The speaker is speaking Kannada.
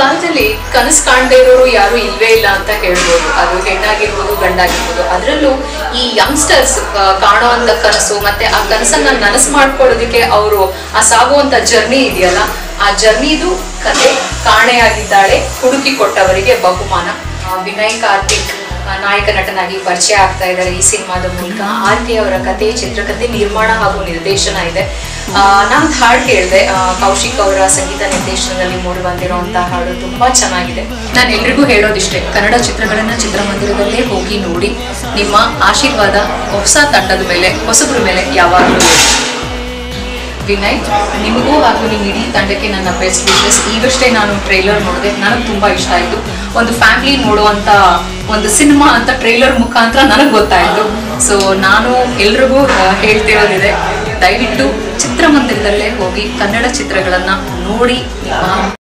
ಕಾಲದಲ್ಲಿ ಕನಸು ಕಾಣದೇ ಇರೋರು ಯಾರು ಇಲ್ವೇ ಇಲ್ಲ ಅಂತ ಹೇಳ್ಬೋದು ಅದು ಹೆಣ್ಣಾಗಿರ್ಬೋದು ಗಂಡಾಗಿರ್ಬೋದು ಅದರಲ್ಲೂ ಈ ಯಂಗ್ಸ್ಟರ್ಸ್ ಕಾಣುವಂತ ಕನಸು ಮತ್ತೆ ಆ ಕನಸನ್ನ ನನಸು ಮಾಡ್ಕೊಳ್ಳೋದಕ್ಕೆ ಅವರು ಆ ಸಾಗುವಂತ ಜರ್ನಿ ಇದೆಯಲ್ಲ ಆ ಜರ್ನಿದು ಕತೆ ಕಾಣೆಯಾಗಿದ್ದಾಳೆ ಹುಡುಕಿ ಕೊಟ್ಟವರಿಗೆ ಬಹುಮಾನ ಆ, ವಿನಯ್ ಕಾರ್ತಿಕ್ ಆ, ನಾಯಕ ನಟನಾಗಿ ಪರಿಚಯ ಆಗ್ತಾ ಇದ್ದಾರೆ ಈ ಸಿನಿಮಾದ ಮೂಲಕ ಆರ್ತಿ ಅವರ ಕತೆ ಚಿತ್ರಕಥೆ ನಿರ್ಮಾಣ ಹಾಗೂ ನಿರ್ದೇಶನ ಇದೆ ಆ, ನಾನ್ ಹಾಡು ಕೇಳಿದೆ ಕೌಶಿಕ್ ಅವರ ಸಂಗೀತ ನಿರ್ದೇಶನದಲ್ಲಿ ಮೂಡಿ ಬಂದಿರುವಂತಹ ಹಾಡು ತುಂಬಾ ಚೆನ್ನಾಗಿದೆ ನಾನು ಎಲ್ರಿಗೂ ಹೇಳೋದಿಷ್ಟೇ ಕನ್ನಡ ಚಿತ್ರಗಳನ್ನ ಚಿತ್ರಮಂದಿರದಲ್ಲೇ ಹೋಗಿ ನೋಡಿ ನಿಮ್ಮ ಆಶೀರ್ವಾದ ಹೊಸ ತಂಡದ ಮೇಲೆ ಹೊಸಬ್ರ ಮೇಲೆ ಯಾವಾಗಲೂ ಇರುತ್ತೆ. ವಿನಯ್ ನಿಮಗೂ ಹಾಗೂ ನಿಮ್ಮ ಇಡೀ ತಂಡಕ್ಕೆ ನನ್ನ ಬೆಸ್ಟ್ ವಿಶಸ್ ಈಗಷ್ಟೇ ನಾನು ಟ್ರೈಲರ್ ನೋಡಿದೆ ನನಗೆ ತುಂಬಾ ಇಷ್ಟ ಆಯಿತು ಒಂದು ಫ್ಯಾಮಿಲಿ ನೋಡುವಂತ ಒಂದು ಸಿನಿಮಾ ಅಂತ ಟ್ರೈಲರ್ ಮುಖಾಂತರ ನನಗೆ ಗೊತ್ತಾಯಿತು ಸೊ ನಾನು ಎಲ್ರಿಗೂ ಆ, ಹೇಳ್ತಿರೋದಿದೆ ದಯವಿಟ್ಟು ಚಿತ್ರಮಂದಿರದಲ್ಲೇ ಹೋಗಿ ಕನ್ನಡ ಚಿತ್ರಗಳನ್ನ ನೋಡಿ ನಿಮ್ಮ